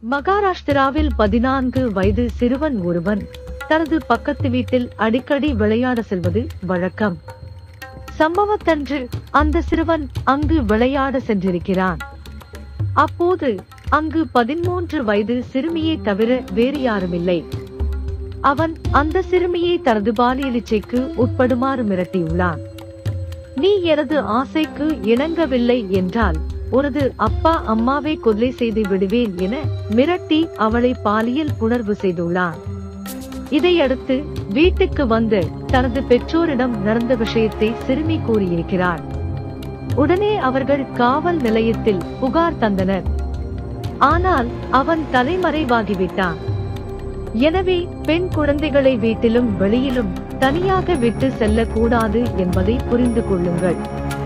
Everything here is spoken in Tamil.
மகாராஷ்டிராவில் பதினான்கு வயது சிறுவன் ஒருவன் தனது பக்கத்து வீட்டில் அடிக்கடி விளையாட செல்வது வழக்கம் சம்பவத்தன்று அந்த சிறுவன் அங்கு விளையாட சென்றிருக்கிறான் அப்போது அங்கு பதிமூன்று வயது சிறுமியை தவிர வேறு யாருமில்லை அவன் அந்த சிறுமியை தனது பாலியல் இச்சைக்கு உட்படுமாறு மிரட்டியுள்ளான் நீ எனது ஆசைக்கு இணங்கவில்லை என்றால் உனது அப்பா அம்மாவை கொலை செய்து விடுவேன் என மிரட்டி அவளை பாலியல் புணர்வு செய்துள்ளான் இதையடுத்து வீட்டுக்கு வந்து தனது பெற்றோரிடம் நடந்த விஷயத்தை சிறுமி கூறியிருக்கிறார் உடனே அவர்கள் காவல் நிலையத்தில் புகார் தந்தனர் ஆனால் அவன் தலைமறைவாகிவிட்டான் எனவே பெண் குழந்தைகளை வீட்டிலும் வெளியிலும் தனியாக விட்டு செல்லக்கூடாது என்பதை புரிந்து கொள்ளுங்கள்